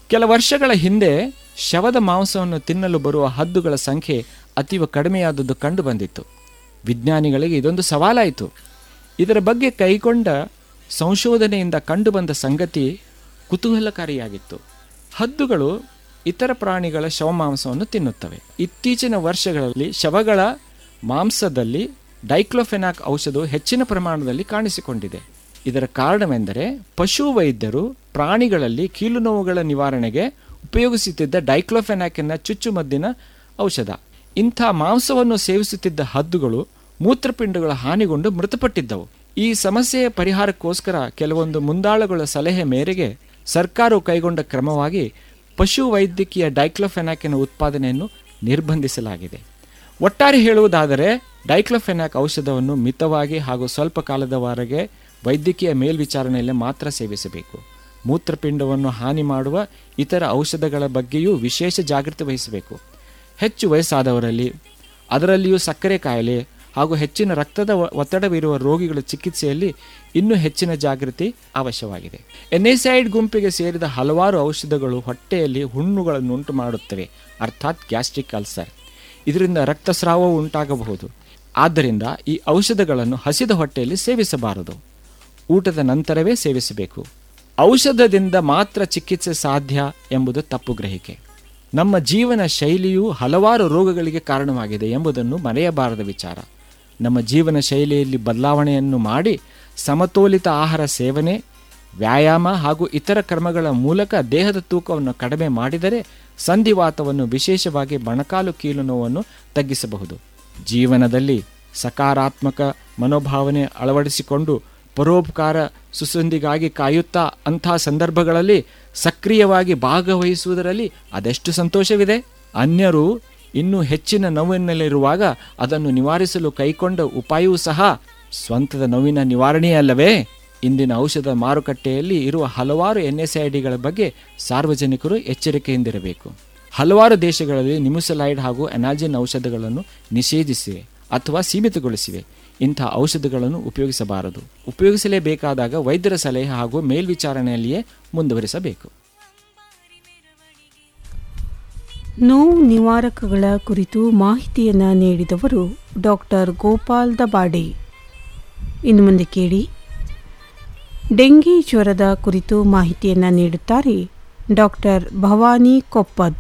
ಕೆಲ ವರ್ಷಗಳ ಹಿಂದೆ ಶವದ ಮಾಂಸವನ್ನು ತಿನ್ನಲು ಬರುವ ಹದ್ದುಗಳ ಸಂಖ್ಯೆ ಅತೀವ ಕಡಿಮೆಯಾದದ್ದು ಕಂಡು ಬಂದಿತ್ತು ವಿಜ್ಞಾನಿಗಳಿಗೆ ಇದೊಂದು ಸವಾಲಾಯಿತು ಇದರ ಬಗ್ಗೆ ಕೈಗೊಂಡ ಸಂಶೋಧನೆಯಿಂದ ಕಂಡುಬಂದ ಸಂಗತಿ ಕುತೂಹಲಕಾರಿಯಾಗಿತ್ತು ಹದ್ದುಗಳು ಇತರ ಪ್ರಾಣಿಗಳ ಶವಮಾಂಸವನ್ನು ತಿನ್ನುತ್ತವೆ ಇತ್ತೀಚಿನ ವರ್ಷಗಳಲ್ಲಿ ಶವಗಳ ಮಾಂಸದಲ್ಲಿ ಡೈಕ್ಲೋಫೆನಾಕ್ ಔಷಧವು ಹೆಚ್ಚಿನ ಪ್ರಮಾಣದಲ್ಲಿ ಕಾಣಿಸಿಕೊಂಡಿದೆ ಇದರ ಕಾರಣವೆಂದರೆ ಪಶು ವೈದ್ಯರು ಪ್ರಾಣಿಗಳಲ್ಲಿ ಕೀಲು ನೋವುಗಳ ನಿವಾರಣೆಗೆ ಉಪಯೋಗಿಸುತ್ತಿದ್ದ ಡೈಕ್ಲೋಫೆನಾಕ್ ಎನ್ನ ಚುಚ್ಚುಮದ್ದಿನ ಔಷಧ ಇಂಥ ಮಾಂಸವನ್ನು ಸೇವಿಸುತ್ತಿದ್ದ ಹದ್ದುಗಳು ಮೂತ್ರಪಿಂಡಗಳ ಹಾನಿಗೊಂಡು ಮೃತಪಟ್ಟಿದ್ದವು ಈ ಸಮಸ್ಯೆಯ ಪರಿಹಾರಕ್ಕೋಸ್ಕರ ಕೆಲವೊಂದು ಮುಂದಾಳುಗಳ ಸಲಹೆ ಮೇರೆಗೆ ಸರ್ಕಾರವು ಕೈಗೊಂಡ ಕ್ರಮವಾಗಿ ಪಶು ವೈದ್ಯಕೀಯ ಡೈಕ್ಲೋಫೆನಾಕಿನ ಉತ್ಪಾದನೆಯನ್ನು ನಿರ್ಬಂಧಿಸಲಾಗಿದೆ ಒಟ್ಟಾರೆ ಹೇಳುವುದಾದರೆ ಡೈಕ್ಲೋಫೆನಾಕ್ ಔಷಧವನ್ನು ಮಿತವಾಗಿ ಹಾಗೂ ಸ್ವಲ್ಪ ಕಾಲದವರೆಗೆ ವೈದ್ಯಕೀಯ ಮೇಲ್ವಿಚಾರಣೆಯಲ್ಲಿ ಮಾತ್ರ ಸೇವಿಸಬೇಕು ಮೂತ್ರಪಿಂಡವನ್ನು ಹಾನಿ ಮಾಡುವ ಇತರ ಔಷಧಗಳ ಬಗ್ಗೆಯೂ ವಿಶೇಷ ಜಾಗೃತಿ ವಹಿಸಬೇಕು ಹೆಚ್ಚು ವಯಸ್ಸಾದವರಲ್ಲಿ ಅದರಲ್ಲಿಯೂ ಸಕ್ಕರೆ ಕಾಯಿಲೆ ಹಾಗೂ ಹೆಚ್ಚಿನ ರಕ್ತದ ಒ- ಒತ್ತಡವಿರುವ ರೋಗಿಗಳ ಚಿಕಿತ್ಸೆಯಲ್ಲಿ ಇನ್ನೂ ಹೆಚ್ಚಿನ ಜಾಗೃತಿ ಅವಶ್ಯವಾಗಿದೆ ಎನ್ಎಸೈಡ್ ಗುಂಪಿಗೆ ಸೇರಿದ ಹಲವಾರು ಔಷಧಗಳು ಹೊಟ್ಟೆಯಲ್ಲಿ ಹುಣ್ಣುಗಳನ್ನು ಉಂಟು ಮಾಡುತ್ತವೆ ಅರ್ಥಾತ್ ಗ್ಯಾಸ್ಟ್ರಿಕ್ ಅಲ್ಸರ್ ಇದರಿಂದ ರಕ್ತಸ್ರಾವವು ಉಂಟಾಗಬಹುದು ಆದ್ದರಿಂದ ಈ ಔಷಧಗಳನ್ನು ಹಸಿದ ಹೊಟ್ಟೆಯಲ್ಲಿ ಸೇವಿಸಬಾರದು ಊಟದ ನಂತರವೇ ಸೇವಿಸಬೇಕು ಔಷಧದಿಂದ ಮಾತ್ರ ಚಿಕಿತ್ಸೆ ಸಾಧ್ಯ ಎಂಬುದು ತಪ್ಪು ಗ್ರಹಿಕೆ ನಮ್ಮ ಜೀವನ ಶೈಲಿಯು ಹಲವಾರು ರೋಗಗಳಿಗೆ ಕಾರಣವಾಗಿದೆ ಎಂಬುದನ್ನು ಮರೆಯಬಾರದ ವಿಚಾರ ನಮ್ಮ ಜೀವನ ಶೈಲಿಯಲ್ಲಿ ಬದಲಾವಣೆಯನ್ನು ಮಾಡಿ ಸಮತೋಲಿತ ಆಹಾರ ಸೇವನೆ ವ್ಯಾಯಾಮ ಹಾಗೂ ಇತರ ಕ್ರಮಗಳ ಮೂಲಕ ದೇಹದ ತೂಕವನ್ನು ಕಡಿಮೆ ಮಾಡಿದರೆ ಸಂಧಿವಾತವನ್ನು ವಿಶೇಷವಾಗಿ ಮೊಣಕಾಲು ಕೀಲು ನೋವನ್ನು ತಗ್ಗಿಸಬಹುದು ಜೀವನದಲ್ಲಿ ಸಕಾರಾತ್ಮಕ ಮನೋಭಾವನೆ ಅಳವಡಿಸಿಕೊಂಡು ಪರೋಪಕಾರ ಸುಸಂಧಿಗಾಗಿ ಕಾಯುತ್ತಾ ಅಂಥ ಸಂದರ್ಭಗಳಲ್ಲಿ ಸಕ್ರಿಯವಾಗಿ ಭಾಗವಹಿಸುವುದರಲ್ಲಿ ಅದೆಷ್ಟು ಸಂತೋಷವಿದೆ ಅನ್ಯರು ಇನ್ನೂ ಹೆಚ್ಚಿನ ನೋವಿನಲ್ಲಿರುವಾಗ ಅದನ್ನು ನಿವಾರಿಸಲು ಕೈಕೊಂಡ ಉಪಾಯವೂ ಸಹ ಸ್ವಂತದ ನೋವಿನ ನಿವಾರಣೆಯೇ ಅಲ್ಲವೇ ಇಂದಿನ ಔಷಧ ಮಾರುಕಟ್ಟೆಯಲ್ಲಿ ಇರುವ ಹಲವಾರು ಎನ್ಎಸ್ಐಡಿಗಳ ಬಗ್ಗೆ ಸಾರ್ವಜನಿಕರು ಎಚ್ಚರಿಕೆಯಿಂದಿರಬೇಕು ಹಲವಾರು ದೇಶಗಳಲ್ಲಿ ನಿಮುಸಲೈಡ್ ಹಾಗೂ ಎನಾಜಿನ್ ಔಷಧಗಳನ್ನು ನಿಷೇಧಿಸಿವೆ ಅಥವಾ ಸೀಮಿತಗೊಳಿಸಿವೆ ಇಂಥ ಔಷಧಗಳನ್ನು ಉಪಯೋಗಿಸಬಾರದು ಉಪಯೋಗಿಸಲೇಬೇಕಾದಾಗ ವೈದ್ಯರ ಸಲಹೆ ಹಾಗೂ ಮೇಲ್ವಿಚಾರಣೆಯಲ್ಲಿಯೇ ಮುಂದುವರಿಸಬೇಕು ನೋವು ನಿವಾರಕಗಳ ಕುರಿತು ಮಾಹಿತಿಯನ್ನು ನೀಡಿದವರು ಡಾಕ್ಟರ್ ಗೋಪಾಲ್ ದಬಾಡೆ ಇನ್ನು ಮುಂದೆ ಕೇಳಿ ಡೆಂಗಿ ಜ್ವರದ ಕುರಿತು ಮಾಹಿತಿಯನ್ನು ನೀಡುತ್ತಾರೆ ಡಾಕ್ಟರ್ ಭವಾನಿ ಕೊಪ್ಪದ್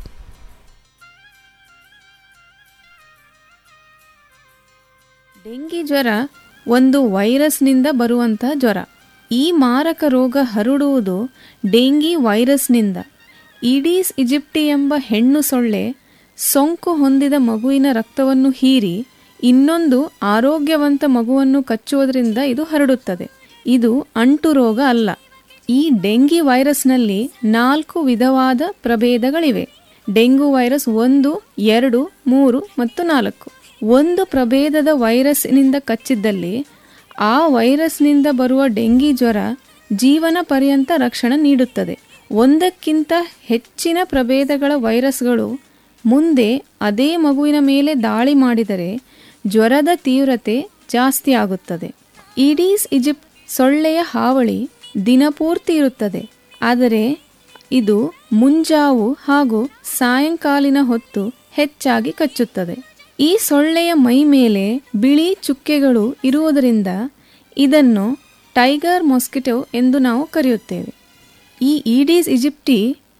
ಡೆಂಗಿ ಜ್ವರ ಒಂದು ವೈರಸ್ನಿಂದ ಬರುವಂಥ ಜ್ವರ ಈ ಮಾರಕ ರೋಗ ಹರಡುವುದು ಡೆಂಗಿ ವೈರಸ್ನಿಂದ ಈಡೀಸ್ ಇಜಿಪ್ಟಿ ಎಂಬ ಹೆಣ್ಣು ಸೊಳ್ಳೆ ಸೋಂಕು ಹೊಂದಿದ ಮಗುವಿನ ರಕ್ತವನ್ನು ಹೀರಿ ಇನ್ನೊಂದು ಆರೋಗ್ಯವಂತ ಮಗುವನ್ನು ಕಚ್ಚುವುದರಿಂದ ಇದು ಹರಡುತ್ತದೆ ಇದು ಅಂಟು ರೋಗ ಅಲ್ಲ ಈ ಡೆಂಗಿ ವೈರಸ್ನಲ್ಲಿ ನಾಲ್ಕು ವಿಧವಾದ ಪ್ರಭೇದಗಳಿವೆ ಡೆಂಗು ವೈರಸ್ ಒಂದು ಎರಡು ಮೂರು ಮತ್ತು ನಾಲ್ಕು ಒಂದು ಪ್ರಭೇದದ ವೈರಸ್ನಿಂದ ಕಚ್ಚಿದ್ದಲ್ಲಿ ಆ ವೈರಸ್ನಿಂದ ಬರುವ ಡೆಂಗಿ ಜ್ವರ ಜೀವನ ಪರ್ಯಂತ ರಕ್ಷಣೆ ನೀಡುತ್ತದೆ ಒಂದಕ್ಕಿಂತ ಹೆಚ್ಚಿನ ಪ್ರಭೇದಗಳ ವೈರಸ್ಗಳು ಮುಂದೆ ಅದೇ ಮಗುವಿನ ಮೇಲೆ ದಾಳಿ ಮಾಡಿದರೆ ಜ್ವರದ ತೀವ್ರತೆ ಜಾಸ್ತಿ ಆಗುತ್ತದೆ ಈಡೀಸ್ ಈಜಿಪ್ಟ್ ಸೊಳ್ಳೆಯ ಹಾವಳಿ ದಿನಪೂರ್ತಿ ಇರುತ್ತದೆ ಆದರೆ ಇದು ಮುಂಜಾವು ಹಾಗೂ ಸಾಯಂಕಾಲಿನ ಹೊತ್ತು ಹೆಚ್ಚಾಗಿ ಕಚ್ಚುತ್ತದೆ ಈ ಸೊಳ್ಳೆಯ ಮೈ ಮೇಲೆ ಬಿಳಿ ಚುಕ್ಕೆಗಳು ಇರುವುದರಿಂದ ಇದನ್ನು ಟೈಗರ್ ಮೊಸ್ಕಿಟೋ ಎಂದು ನಾವು ಕರೆಯುತ್ತೇವೆ ಈ ಈಡೀಸ್ ಈಜಿಪ್ಟಿ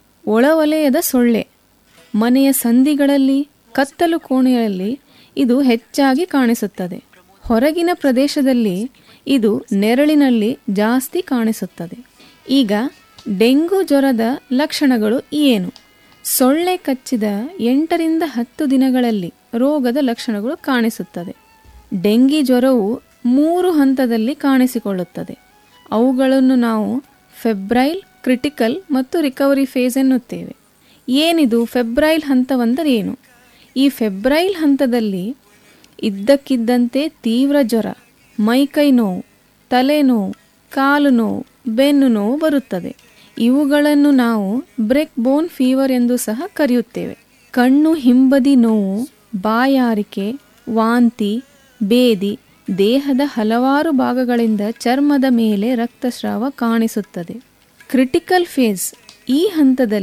ಒಳವಲಯದ ಸೊಳ್ಳೆ ಮನೆಯ ಸಂದಿಗಳಲ್ಲಿ ಕತ್ತಲು ಕೋಣೆಗಳಲ್ಲಿ ಇದು ಹೆಚ್ಚಾಗಿ ಕಾಣಿಸುತ್ತದೆ ಹೊರಗಿನ ಪ್ರದೇಶದಲ್ಲಿ ಇದು ನೆರಳಿನಲ್ಲಿ ಜಾಸ್ತಿ ಕಾಣಿಸುತ್ತದೆ ಈಗ ಡೆಂಗು ಜ್ವರದ ಲಕ್ಷಣಗಳು ಏನು ಸೊಳ್ಳೆ ಕಚ್ಚಿದ ಎಂಟರಿಂದ ಹತ್ತು ದಿನಗಳಲ್ಲಿ ರೋಗದ ಲಕ್ಷಣಗಳು ಕಾಣಿಸುತ್ತದೆ ಡೆಂಗಿ ಜ್ವರವು ಮೂರು ಹಂತದಲ್ಲಿ ಕಾಣಿಸಿಕೊಳ್ಳುತ್ತದೆ ಅವುಗಳನ್ನು ನಾವು ಫೆಬ್ರೈಲ್ ಕ್ರಿಟಿಕಲ್ ಮತ್ತು ರಿಕವರಿ ಫೇಸ್ ಎನ್ನುತ್ತೇವೆ ಏನಿದು ಫೆಬ್ರೈಲ್ ಹಂತವೆಂದರೆ ಏನು ಈ ಫೆಬ್ರೈಲ್ ಹಂತದಲ್ಲಿ ಇದ್ದಕ್ಕಿದ್ದಂತೆ ತೀವ್ರ ಜ್ವರ ಮೈಕೈ ನೋವು ತಲೆನೋವು ಕಾಲು ನೋವು ಬೆನ್ನು ನೋವು ಬರುತ್ತದೆ ಇವುಗಳನ್ನು ನಾವು ಬ್ರೆಕ್ ಬೋನ್ ಫೀವರ್ ಎಂದು ಸಹ ಕರೆಯುತ್ತೇವೆ ಕಣ್ಣು ಹಿಂಬದಿ ನೋವು ಬಾಯಾರಿಕೆ ವಾಂತಿ ಬೇದಿ ದೇಹದ ಹಲವಾರು ಭಾಗಗಳಿಂದ ಚರ್ಮದ ಮೇಲೆ ರಕ್ತಸ್ರಾವ ಕಾಣಿಸುತ್ತದೆ ಕ್ರಿಟಿಕಲ್ ಫೇಸ್ ಈ ಹಂತದಲ್ಲಿ